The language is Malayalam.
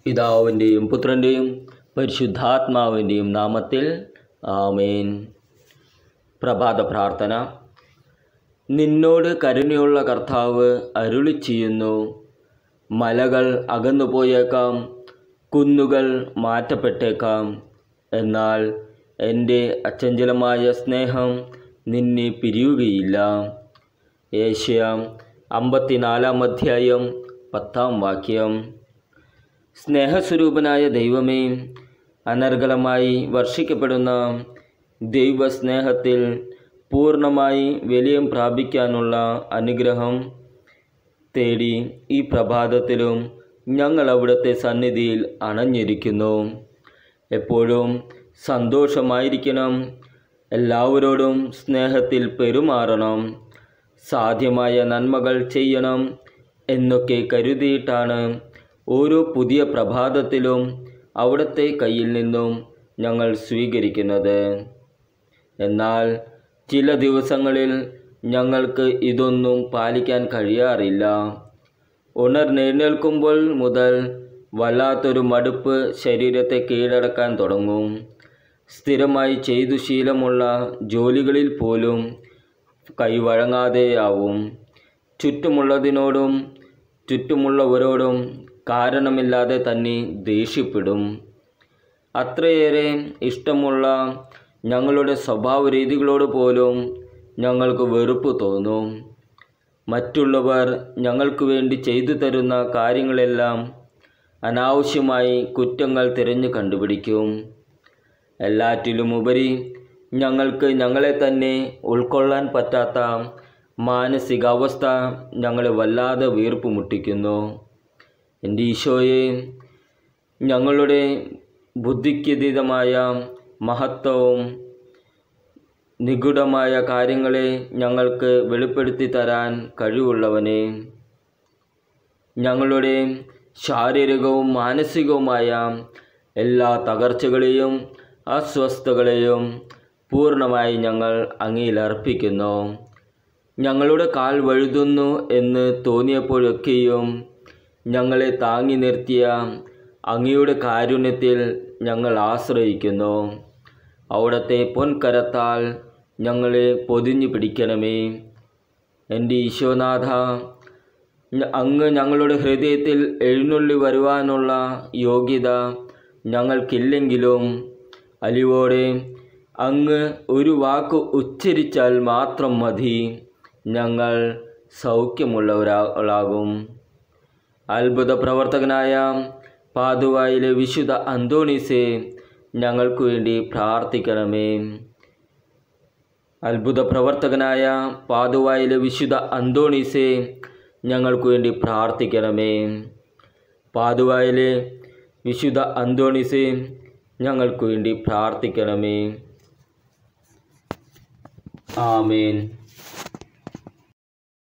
പിതാവിൻ്റെയും പുത്രൻ്റെയും പരിശുദ്ധാത്മാവിൻ്റെയും നാമത്തിൽ ആമേൻ പ്രഭാത പ്രാർത്ഥന നിന്നോട് കരുണയുള്ള കർത്താവ് അരുളി ചെയ്യുന്നു മലകൾ അകന്നു പോയേക്കാം കുന്നുകൾ മാറ്റപ്പെട്ടേക്കാം എന്നാൽ എൻ്റെ അചഞ്ചലമായ സ്നേഹം നിന്നെ പിരിയുകയില്ല ഏഷ്യ അമ്പത്തിനാലാം അധ്യായം പത്താം വാക്യം സ്നേഹസ്വരൂപനായ ദൈവമേ അനർഗളമായി വർഷിക്കപ്പെടുന്ന ദൈവസ്നേഹത്തിൽ പൂർണ്ണമായി വിലയം പ്രാപിക്കാനുള്ള അനുഗ്രഹം തേടി ഈ പ്രഭാതത്തിലും ഞങ്ങൾ അവിടുത്തെ സന്നിധിയിൽ അണഞ്ഞിരിക്കുന്നു എപ്പോഴും സന്തോഷമായിരിക്കണം എല്ലാവരോടും സ്നേഹത്തിൽ പെരുമാറണം സാധ്യമായ നന്മകൾ ചെയ്യണം എന്നൊക്കെ കരുതിയിട്ടാണ് ഓരോ പുതിയ പ്രഭാതത്തിലും അവിടുത്തെ കയ്യിൽ നിന്നും ഞങ്ങൾ സ്വീകരിക്കുന്നത് എന്നാൽ ചില ദിവസങ്ങളിൽ ഞങ്ങൾക്ക് ഇതൊന്നും പാലിക്കാൻ കഴിയാറില്ല ഉണർന്നെഴുന്നേൽക്കുമ്പോൾ മുതൽ വല്ലാത്തൊരു മടുപ്പ് ശരീരത്തെ കീഴടക്കാൻ തുടങ്ങും സ്ഥിരമായി ചെയ്തു ശീലമുള്ള ജോലികളിൽ പോലും കൈവഴങ്ങാതെയാവും ചുറ്റുമുള്ളതിനോടും ചുറ്റുമുള്ളവരോടും കാരണമില്ലാതെ തന്നെ ദേഷ്യപ്പെടും അത്രയേറെ ഇഷ്ടമുള്ള ഞങ്ങളുടെ സ്വഭാവ രീതികളോട് പോലും ഞങ്ങൾക്ക് വെറുപ്പ് തോന്നും മറ്റുള്ളവർ ഞങ്ങൾക്ക് വേണ്ടി ചെയ്തു തരുന്ന കാര്യങ്ങളെല്ലാം അനാവശ്യമായി കുറ്റങ്ങൾ തിരഞ്ഞു കണ്ടുപിടിക്കും എല്ലാറ്റിലുമുപരി ഞങ്ങൾക്ക് ഞങ്ങളെ തന്നെ ഉൾക്കൊള്ളാൻ പറ്റാത്ത മാനസികാവസ്ഥ ഞങ്ങളെ വല്ലാതെ വീർപ്പ് മുട്ടിക്കുന്നു എൻ്റെ ഈശോയെ ഞങ്ങളുടെ ബുദ്ധിക്കതീതമായ മഹത്വവും നിഗൂഢമായ കാര്യങ്ങളെ ഞങ്ങൾക്ക് വെളിപ്പെടുത്തി തരാൻ കഴിവുള്ളവനെ ഞങ്ങളുടെ ശാരീരികവും മാനസികവുമായ എല്ലാ തകർച്ചകളെയും അസ്വസ്ഥതകളെയും പൂർണ്ണമായി ഞങ്ങൾ അങ്ങയിൽ അർപ്പിക്കുന്നു ഞങ്ങളുടെ കാൽ വഴുതുന്നു എന്ന് തോന്നിയപ്പോഴൊക്കെയും ഞങ്ങളെ താങ്ങി നിർത്തിയ അങ്ങയുടെ കാരുണ്യത്തിൽ ഞങ്ങൾ ആശ്രയിക്കുന്നു അവിടുത്തെ പൊൻകരത്താൽ ഞങ്ങളെ പൊതിഞ്ഞു പിടിക്കണമേ എൻ്റെ ഈശോനാഥ അങ്ങ് ഞങ്ങളുടെ ഹൃദയത്തിൽ എഴുന്നള്ളി വരുവാനുള്ള യോഗ്യത ഞങ്ങൾക്കില്ലെങ്കിലും അലിവോടെ അങ്ങ് ഒരു വാക്ക് ഉച്ചരിച്ചാൽ മാത്രം മതി ഞങ്ങൾ സൗഖ്യമുള്ളവരാകും അത്ഭുത പ്രവർത്തകനായ പാതുവായിലെ വിശുദ്ധ അന്തോണീസെ ഞങ്ങൾക്ക് വേണ്ടി പ്രാർത്ഥിക്കണമേ അത്ഭുത പ്രവർത്തകനായ പാതുവായിലെ വിശുദ്ധ അന്തോണീസെ ഞങ്ങൾക്ക് വേണ്ടി പ്രാർത്ഥിക്കണമേ പാതുവായിലെ വിശുദ്ധ അന്തോണീസെ ഞങ്ങൾക്ക് വേണ്ടി പ്രാർത്ഥിക്കണമേ ആമേൻ